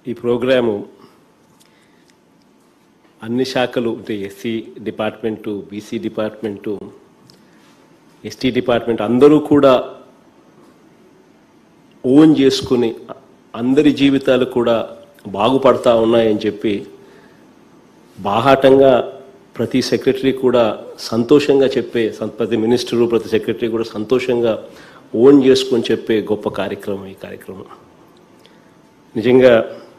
ఈ ప్రోగ్రాము అన్ని శాఖలు అంటే SC department BC department ST department అందరూ కూడా ఓన్ చేసుకుని అందరి జీవితాలు కూడా బాగుపడతా ఉన్నాయని చెప్పి బాహాటంగా ప్రతి సెక్రటరీ కూడా సంతోషంగా చెప్పే సం- ప్రతి మినిస్టరు ప్రతి సెక్రటరీ కూడా సంతోషంగా ఓన్ చేసుకొని చెప్పే గొప్ప కార్యక్రమం ఈ కార్యక్రమం నిజంగా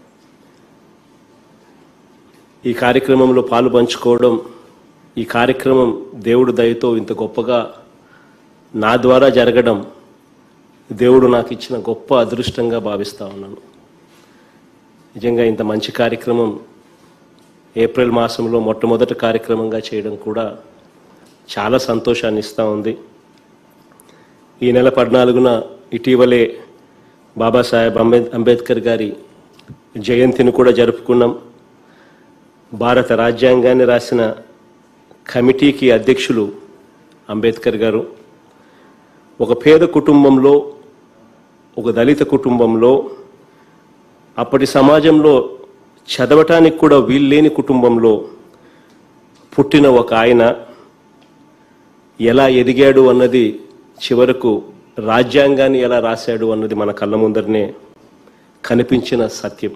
ఈ కార్యక్రమంలో పాలు పంచుకోవడం ఈ కార్యక్రమం దేవుడు దయతో ఇంత గొప్పగా నా ద్వారా జరగడం దేవుడు నాకు ఇచ్చిన గొప్ప అదృష్టంగా భావిస్తా ఉన్నాను నిజంగా ఇంత మంచి కార్యక్రమం ఏప్రిల్ మాసంలో మొట్టమొదటి కార్యక్రమంగా చేయడం కూడా చాలా సంతోషాన్ని ఇస్తూ ఉంది ఈ నెల పద్నాలుగున ఇటీవలే బాబాసాహెబ్ అంబే అంబేద్కర్ గారి జయంతిని కూడా జరుపుకున్నాం భారత రాజ్యాంగాన్ని రాసిన కమిటీకి అధ్యక్షులు అంబేద్కర్ గారు ఒక పేద కుటుంబంలో ఒక దళిత కుటుంబంలో అప్పటి సమాజంలో చదవటానికి కూడా వీల్లేని కుటుంబంలో పుట్టిన ఒక ఆయన ఎలా ఎదిగాడు అన్నది చివరకు రాజ్యాంగాన్ని ఎలా రాశాడు అన్నది మన కళ్ళ ముందరనే కనిపించిన సత్యం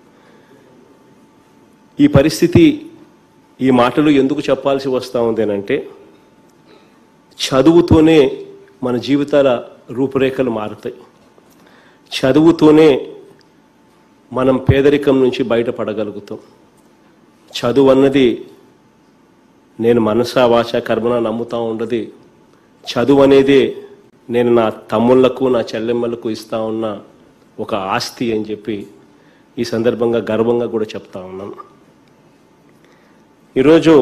ఈ పరిస్థితి ఈ మాటలు ఎందుకు చెప్పాల్సి వస్తూ ఉంది అంటే చదువుతోనే మన జీవితాల రూపురేఖలు మారుతాయి చదువుతోనే మనం పేదరికం నుంచి బయటపడగలుగుతాం చదువు అన్నది నేను మనసా వాచ కర్మన నమ్ముతా ఉండదు చదువు అనేది నేను నా తమ్ముళ్లకు నా చెల్లెమ్మలకు ఇస్తా ఉన్న ఒక ఆస్తి అని చెప్పి ఈ సందర్భంగా గర్వంగా కూడా చెప్తా ఉన్నాను ఈరోజు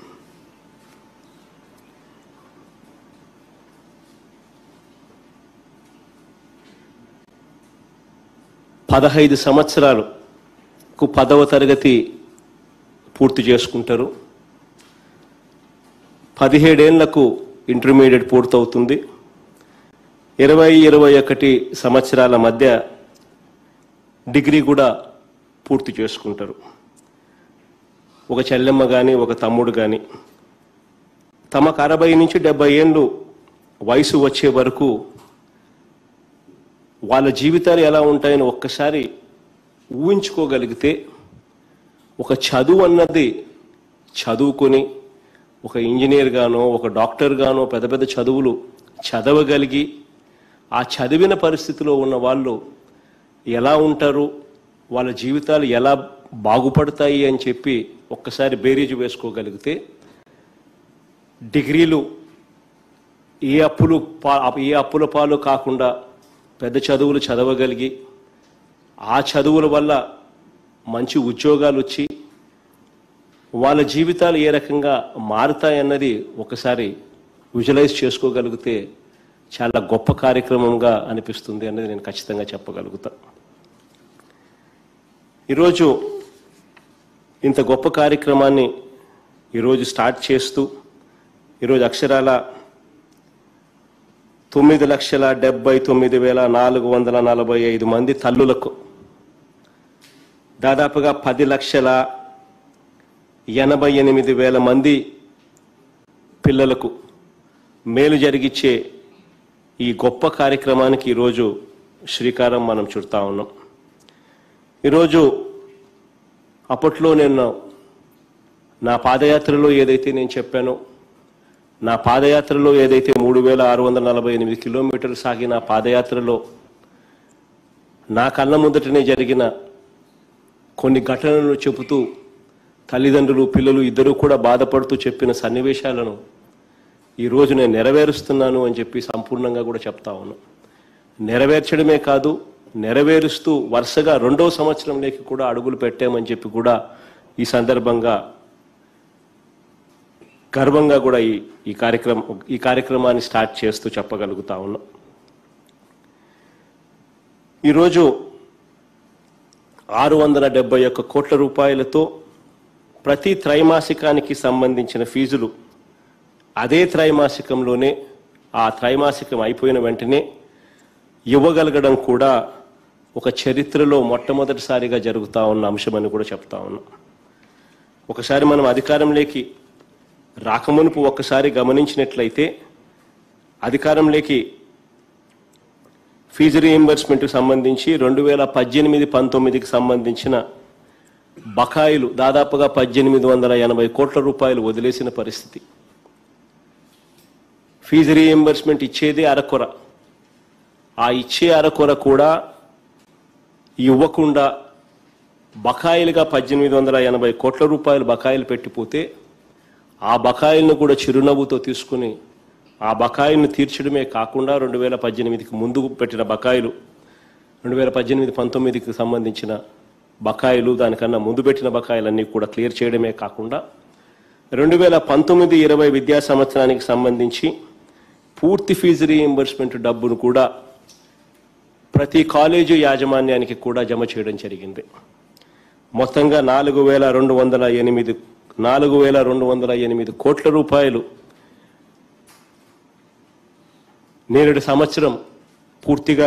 పదహైదు సంవత్సరాలకు పదవ తరగతి పూర్తి చేసుకుంటారు పదిహేడేళ్లకు ఇంటర్మీడియట్ పూర్తవుతుంది ఇరవై ఇరవై ఒకటి సంవత్సరాల మధ్య డిగ్రీ కూడా పూర్తి చేసుకుంటారు ఒక చెల్లెమ్మ కానీ ఒక తమ్ముడు కానీ తమకు అరవై నుంచి డెబ్బై ఏళ్ళు వయసు వచ్చే వరకు వాళ్ళ జీవితాలు ఎలా ఉంటాయని ఒక్కసారి ఊహించుకోగలిగితే ఒక చదువు అన్నది చదువుకొని ఒక ఇంజనీర్ గానో ఒక డాక్టర్ గానో పెద్ద పెద్ద చదువులు చదవగలిగి ఆ చదివిన పరిస్థితిలో ఉన్న వాళ్ళు ఎలా ఉంటారు వాళ్ళ జీవితాలు ఎలా బాగుపడతాయి అని చెప్పి ఒక్కసారి బేరీజు వేసుకోగలిగితే డిగ్రీలు ఏ అప్పులు పా ఏ అప్పుల పాలు కాకుండా పెద్ద చదువులు చదవగలిగి ఆ చదువుల వల్ల మంచి ఉద్యోగాలు వచ్చి వాళ్ళ జీవితాలు ఏ రకంగా మారుతాయన్నది ఒకసారి విజువలైజ్ చేసుకోగలిగితే చాలా గొప్ప కార్యక్రమంగా అనిపిస్తుంది అనేది నేను ఖచ్చితంగా చెప్పగలుగుతా ఈరోజు ఇంత గొప్ప కార్యక్రమాన్ని ఈరోజు స్టార్ట్ చేస్తూ ఈరోజు అక్షరాల తొమ్మిది లక్షల డెబ్బై తొమ్మిది వేల నాలుగు వందల నలభై ఐదు మంది తల్లులకు దాదాపుగా పది లక్షల ఎనభై ఎనిమిది వేల మంది పిల్లలకు మేలు జరిగిచ్చే ఈ గొప్ప కార్యక్రమానికి ఈరోజు శ్రీకారం మనం చుడతా ఉన్నాం ఈరోజు అప్పట్లో నేను నా పాదయాత్రలో ఏదైతే నేను చెప్పానో నా పాదయాత్రలో ఏదైతే మూడు వేల ఆరు వందల నలభై ఎనిమిది కిలోమీటర్లు సాగిన ఆ పాదయాత్రలో నా కళ్ళ ముందటనే జరిగిన కొన్ని ఘటనలను చెబుతూ తల్లిదండ్రులు పిల్లలు ఇద్దరూ కూడా బాధపడుతూ చెప్పిన సన్నివేశాలను ఈరోజు నేను నెరవేరుస్తున్నాను అని చెప్పి సంపూర్ణంగా కూడా చెప్తా ఉన్నాను నెరవేర్చడమే కాదు నెరవేరుస్తూ వరుసగా రెండో సంవత్సరంలోకి కూడా అడుగులు పెట్టామని చెప్పి కూడా ఈ సందర్భంగా గర్వంగా కూడా ఈ ఈ కార్యక్రమం ఈ కార్యక్రమాన్ని స్టార్ట్ చేస్తూ చెప్పగలుగుతా ఉన్నాం ఈరోజు ఆరు వందల డెబ్బై ఒక్క కోట్ల రూపాయలతో ప్రతి త్రైమాసికానికి సంబంధించిన ఫీజులు అదే త్రైమాసికంలోనే ఆ త్రైమాసికం అయిపోయిన వెంటనే ఇవ్వగలగడం కూడా ఒక చరిత్రలో మొట్టమొదటిసారిగా జరుగుతూ ఉన్న అంశమని కూడా చెప్తా ఉన్నాం ఒకసారి మనం అధికారంలోకి రాకమునుపు ఒక్కసారి గమనించినట్లయితే అధికారంలోకి ఫీజు రీఎంబర్స్మెంట్కి సంబంధించి రెండు వేల పద్దెనిమిది పంతొమ్మిదికి సంబంధించిన బకాయిలు దాదాపుగా పద్దెనిమిది వందల ఎనభై కోట్ల రూపాయలు వదిలేసిన పరిస్థితి ఫీజు రీఎంబర్స్మెంట్ ఇచ్చేదే అరకొర ఆ ఇచ్చే అరకొర కూడా ఇవ్వకుండా బకాయిలుగా పద్దెనిమిది వందల ఎనభై కోట్ల రూపాయలు బకాయిలు పెట్టిపోతే ఆ బకాయిలను కూడా చిరునవ్వుతో తీసుకుని ఆ బకాయిలను తీర్చడమే కాకుండా రెండు వేల పద్దెనిమిదికి ముందు పెట్టిన బకాయిలు రెండు వేల పద్దెనిమిది పంతొమ్మిదికి సంబంధించిన బకాయిలు దానికన్నా ముందు పెట్టిన బకాయిలన్నీ కూడా క్లియర్ చేయడమే కాకుండా రెండు వేల పంతొమ్మిది ఇరవై విద్యా సంవత్సరానికి సంబంధించి పూర్తి ఫీజు రీఎంబర్స్మెంట్ డబ్బును కూడా ప్రతి కాలేజీ యాజమాన్యానికి కూడా జమ చేయడం జరిగింది మొత్తంగా నాలుగు వేల రెండు వందల ఎనిమిది నాలుగు వేల రెండు వందల ఎనిమిది కోట్ల రూపాయలు నేరేడు సంవత్సరం పూర్తిగా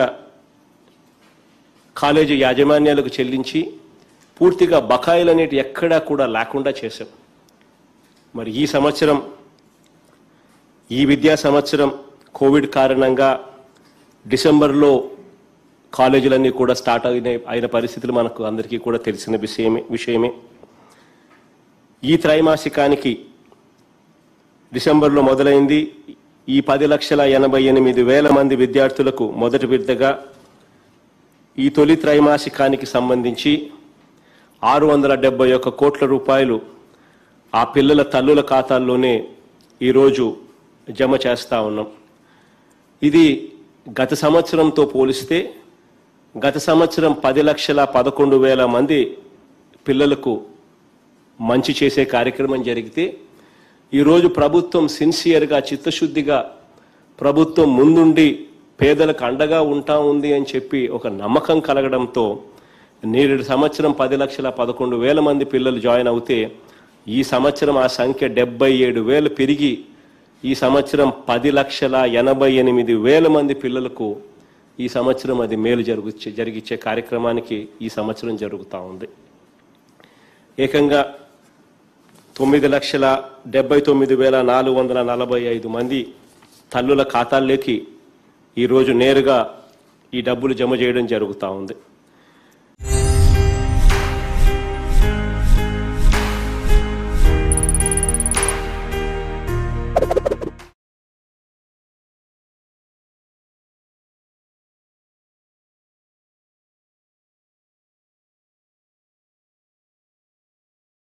కాలేజీ యాజమాన్యాలకు చెల్లించి పూర్తిగా బకాయిలు అనేటి ఎక్కడా కూడా లేకుండా చేశాం మరి ఈ సంవత్సరం ఈ విద్యా సంవత్సరం కోవిడ్ కారణంగా డిసెంబర్లో కాలేజీలన్నీ కూడా స్టార్ట్ అయిన అయిన పరిస్థితులు మనకు అందరికీ కూడా తెలిసిన విషయమే విషయమే ఈ త్రైమాసికానికి డిసెంబర్లో మొదలైంది ఈ పది లక్షల ఎనభై ఎనిమిది వేల మంది విద్యార్థులకు మొదటి విడతగా ఈ తొలి త్రైమాసికానికి సంబంధించి ఆరు వందల డెబ్బై ఒక్క కోట్ల రూపాయలు ఆ పిల్లల తల్లుల ఖాతాల్లోనే ఈరోజు జమ చేస్తా ఉన్నాం ఇది గత సంవత్సరంతో పోలిస్తే గత సంవత్సరం పది లక్షల పదకొండు వేల మంది పిల్లలకు మంచి చేసే కార్యక్రమం జరిగితే ఈరోజు ప్రభుత్వం సిన్సియర్గా చిత్తశుద్ధిగా ప్రభుత్వం ముందుండి పేదలకు అండగా ఉంటా ఉంది అని చెప్పి ఒక నమ్మకం కలగడంతో నేరేడు సంవత్సరం పది లక్షల పదకొండు వేల మంది పిల్లలు జాయిన్ అవుతే ఈ సంవత్సరం ఆ సంఖ్య డెబ్బై ఏడు వేలు పెరిగి ఈ సంవత్సరం పది లక్షల ఎనభై ఎనిమిది వేల మంది పిల్లలకు ఈ సంవత్సరం అది మేలు జరుగు జరిగించే కార్యక్రమానికి ఈ సంవత్సరం జరుగుతూ ఉంది ఏకంగా తొమ్మిది లక్షల డెబ్బై తొమ్మిది వేల నాలుగు వందల నలభై ఐదు మంది తల్లుల ఖాతాల్లోకి ఈరోజు నేరుగా ఈ డబ్బులు జమ చేయడం జరుగుతూ ఉంది